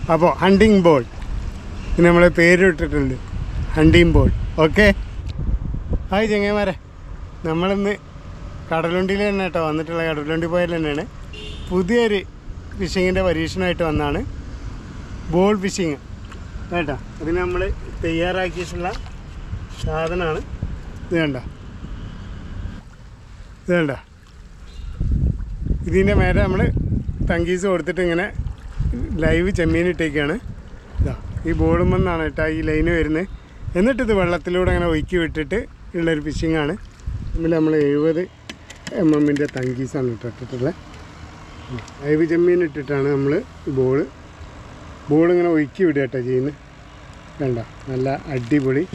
അപ്പോൾ hunting ball ഇത് നമ്മൾ പേര് ഇട്ടിട്ടുണ്ട് ഹണ്ടിങ് ബോൾ ഓക്കെ ഹായ് ചെങ്ങന്മാരെ നമ്മളിന്ന് കടലുണ്ടിയിൽ തന്നെ കേട്ടോ വന്നിട്ടുള്ള കടലുണ്ടി പോയാൽ തന്നെയാണ് പുതിയൊരു ഫിഷിങ്ങിൻ്റെ പരീക്ഷണമായിട്ട് വന്നാണ് ബോൾ ഫിഷിങ് കേട്ടോ അതിന് നമ്മൾ തയ്യാറാക്കിയിട്ടുള്ള സാധനമാണ് ഇത് കണ്ട ഇത് കണ്ട ഇതിൻ്റെ മേലെ നമ്മൾ തങ്കീസ് കൊടുത്തിട്ട് ഇങ്ങനെ ലൈവ് ചെമ്മീൻ ഇട്ടേക്കാണ് ഇതാ ഈ ബോളുമെന്നാണ് കേട്ടോ ഈ ലൈന് വരുന്നത് എന്നിട്ട് ഇത് വെള്ളത്തിലൂടെ അങ്ങനെ ഒഴുക്കി വിട്ടിട്ട് ഉള്ളൊരു ഫിഷിങ്ങാണ് ഇതിൽ നമ്മൾ എഴുപത് എം എമ്മിൻ്റെ തങ്കീസാണ് കേട്ടോ ഇട്ടിട്ടുള്ളത് ലൈവ് ചെമ്മീൻ ഇട്ടിട്ടാണ് നമ്മൾ ബോള് ബോൾ ഇങ്ങനെ ഒഴുക്കി വിടുക കേട്ടോ ചെയ്യുന്നത് കണ്ട നല്ല അടിപൊളി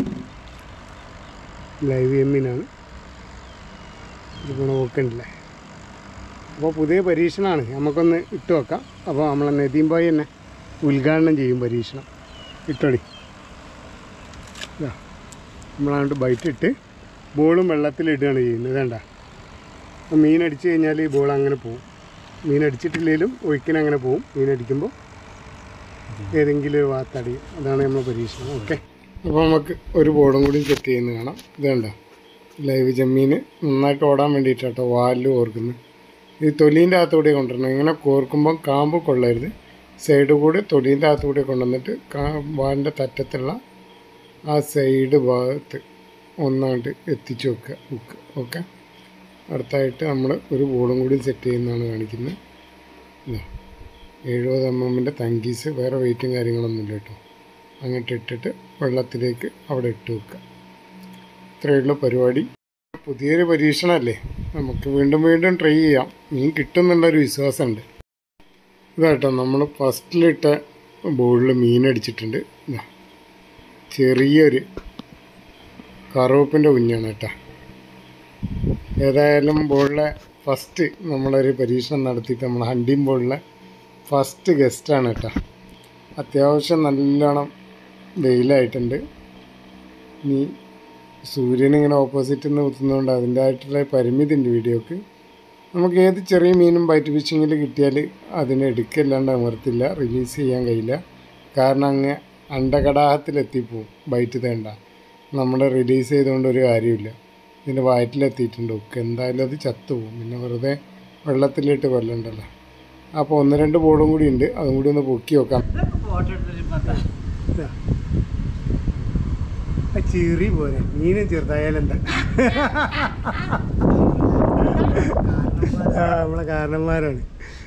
ലൈവ് ചെമ്മീനാണ് ഇതിപ്പോൾ നോക്കണ്ടില്ലേ അപ്പോൾ പുതിയ പരീക്ഷണമാണ് നമുക്കൊന്ന് ഇട്ട് വെക്കാം അപ്പോൾ നമ്മളെ നദീം ബോയ് തന്നെ ഉദ്ഘാടനം ചെയ്യും പരീക്ഷണം ഇട്ടോടി ഇതാ നമ്മളങ്ങോട്ട് ബൈറ്റ് ഇട്ട് ബോളും വെള്ളത്തിലിടുകയാണ് ചെയ്യുന്നത് വേണ്ട അപ്പോൾ മീൻ അടിച്ചു കഴിഞ്ഞാൽ ഈ ബോൾ അങ്ങനെ പോവും മീൻ അടിച്ചിട്ടില്ലെങ്കിലും ഒഴുക്കിനങ്ങനെ പോവും മീൻ അടിക്കുമ്പോൾ ഏതെങ്കിലും ഒരു വാത്തടിയും അതാണ് നമ്മൾ പരീക്ഷണം ഓക്കെ അപ്പോൾ നമുക്ക് ഒരു ബോർഡും കൂടി സെറ്റ് ചെയ്യുന്നത് കാണാം ഇത് കണ്ടോ ലൈവ് ചെമ്മീൻ നന്നായിട്ട് ഓടാൻ വേണ്ടിയിട്ടാട്ടോ വാലിൽ ഓർക്കുന്നത് ഇത് തൊലീൻ്റെ അകത്തൂടെ കൊണ്ടുവരണം ഇങ്ങനെ കോർക്കുമ്പം കാമ്പ് കൊള്ളരുത് സൈഡ് കൂടെ തൊലീൻ്റെ അകത്തൂടെ കൊണ്ടുവന്നിട്ട് കാ വാലിൻ്റെ തറ്റത്തുള്ള ആ സൈഡ് ഭാഗത്ത് ഒന്നായിട്ട് എത്തിച്ച് വെക്കുക ബുക്ക് ഓക്കെ അടുത്തായിട്ട് നമ്മൾ ഒരു ബോർഡും കൂടി സെറ്റ് ചെയ്യുന്നതാണ് കാണിക്കുന്നത് ഇതാ എഴുപത് എം എമ്മിൻ്റെ തങ്കീസ് വേറെ വെയിറ്റും കാര്യങ്ങളൊന്നുമില്ല കേട്ടോ അങ്ങോട്ട് ഇട്ടിട്ട് വെള്ളത്തിലേക്ക് അവിടെ ഇട്ട് വെക്കുക ഇത്രയുള്ള പരിപാടി പുതിയൊരു പരീക്ഷണമല്ലേ നമുക്ക് വീണ്ടും വീണ്ടും ട്രൈ ചെയ്യാം മീൻ കിട്ടുമെന്നുള്ളൊരു വിശ്വാസമുണ്ട് ഇതാട്ടോ നമ്മൾ ഫസ്റ്റിലിട്ട ബോളിൽ മീൻ അടിച്ചിട്ടുണ്ട് ഇതാ ചെറിയൊരു കറുവപ്പിൻ്റെ കുഞ്ഞാണ് കേട്ടോ ഏതായാലും ബോളിലെ ഫസ്റ്റ് നമ്മളൊരു പരീക്ഷണം നടത്തിയിട്ട് നമ്മൾ ഹണ്ടിങ് ബോളിലെ ഫസ്റ്റ് ഗസ്റ്റാണ് കേട്ടോ അത്യാവശ്യം നല്ലോണം വെയിലായിട്ടുണ്ട് ഇനി സൂര്യൻ ഇങ്ങനെ ഓപ്പോസിറ്റിൽ നിന്ന് കുത്തുന്നതുകൊണ്ട് അതിൻ്റെതായിട്ടുള്ള പരിമിതി ഉണ്ട് വീഡിയോക്ക് നമുക്ക് ഏത് ചെറിയ മീനും ബൈറ്റ് ഫിഷിങ്ങിൽ കിട്ടിയാൽ അതിനെ എടുക്കല്ലാണ്ട് അമർത്തില്ല റിലീസ് ചെയ്യാൻ കഴിയില്ല കാരണം അങ്ങ് അണ്ടകടാഹത്തിലെത്തിപ്പോവും ബൈറ്റ് തേണ്ട നമ്മൾ റിലീസ് ചെയ്തുകൊണ്ട് ഒരു കാര്യമില്ല ഇതിൻ്റെ വയറ്റിലെത്തിയിട്ടുണ്ട് ഒക്കെ എന്തായാലും അത് ചത്തുപോകും പിന്നെ വെറുതെ വെള്ളത്തിലിട്ട് കൊല്ലണ്ടല്ലോ അപ്പോൾ ഒന്ന് രണ്ട് ബോർഡും കൂടി ഉണ്ട് അതും കൂടി ഒന്ന് പൊക്കി വെക്കാം ചെറി പോരെ മീനും ചെറുതായാലും എന്താ ആ നമ്മളെ കാരണന്മാരാണ്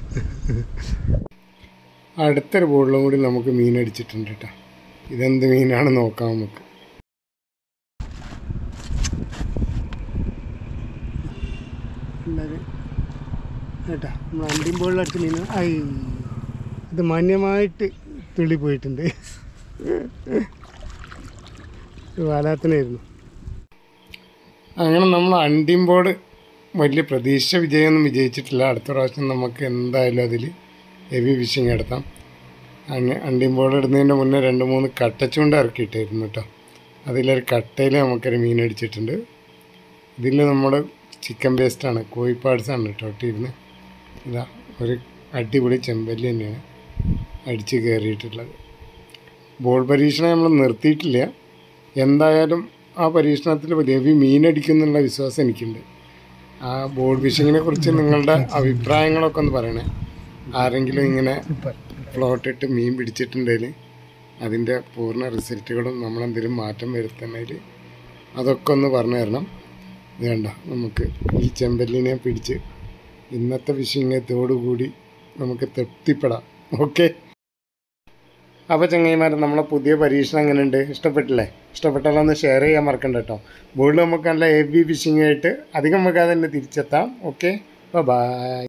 അടുത്തൊരു ബോർഡിലും കൂടി നമുക്ക് മീൻ അടിച്ചിട്ടുണ്ട് കേട്ടോ ഇതെന്ത് മീനാണ് നോക്കാം നമുക്ക് കേട്ടാ നമ്മൾ അണ്ടിയും ബോളിൽ അടിച്ച മീൻ ഐ ഇത് മാന്യമായിട്ട് തുള്ളി പോയിട്ടുണ്ട് വാലാത്തനായിരുന്നു അങ്ങനെ നമ്മൾ അണ്ടിയും ബോർഡ് വലിയ പ്രതീക്ഷ വിജയമൊന്നും വിജയിച്ചിട്ടില്ല അടുത്ത പ്രാവശ്യം നമുക്ക് എന്തായാലും അതിൽ ഹെവി ഫിഷിങ് നടത്താം അങ്ങനെ അണ്ടിയും ബോർഡ് ഇടുന്നതിൻ്റെ മുന്നേ രണ്ട് മൂന്ന് കട്ടച്ചൂണ്ട ഇറക്കിയിട്ടായിരുന്നു കേട്ടോ അതിലൊരു കട്ടയിൽ നമുക്കൊരു മീൻ അടിച്ചിട്ടുണ്ട് ഇതിൽ നമ്മൾ ചിക്കൻ പേസ്റ്റാണ് കോഴി പാഡ്സാണ് കേട്ടോ ഇട്ടിരുന്നത് ഇതാ ഒരു അടിപൊളി ചെമ്പല്ലി തന്നെയാണ് അടിച്ച് കയറിയിട്ടുള്ളത് ബോൾ പരീക്ഷണം നമ്മൾ നിർത്തിയിട്ടില്ല എന്തായാലും ആ പരീക്ഷണത്തിൽ രവി മീനടിക്കുന്നുള്ള വിശ്വാസം എനിക്കുണ്ട് ആ ബോൾ ഫിഷിങ്ങിനെ കുറിച്ച് നിങ്ങളുടെ അഭിപ്രായങ്ങളൊക്കെ ഒന്ന് പറയണേ ആരെങ്കിലും ഇങ്ങനെ ഫ്ലോട്ട് ഇട്ട് മീൻ പിടിച്ചിട്ടുണ്ടെങ്കിൽ അതിൻ്റെ പൂർണ്ണ റിസൾട്ടുകളും നമ്മളെന്തെങ്കിലും മാറ്റം വരുത്തണമെങ്കിൽ അതൊക്കെ ഒന്ന് പറഞ്ഞു തരണം ഇത് കണ്ട നമുക്ക് ഈ ചെമ്പല്ലിനെ പിടിച്ച് ഇന്നത്തെ ഫിഷിങ്ങത്തോടുകൂടി നമുക്ക് തൃപ്തിപ്പെടാം ഓക്കെ അപ്പോൾ ചങ്ങായിമാരെ നമ്മളെ പുതിയ പരീക്ഷണം എങ്ങനെയുണ്ട് ഇഷ്ടപ്പെട്ടില്ലേ ഇഷ്ടപ്പെട്ടാലോ ഒന്ന് ഷെയർ ചെയ്യാൻ മറക്കണ്ട കേട്ടോ ബോളിൽ നമുക്ക് നല്ല ഹെവി ഫിഷിംഗ് ആയിട്ട് അധികം വെക്കാതെ തന്നെ തിരിച്ചെത്താം ഓക്കെ ബൈ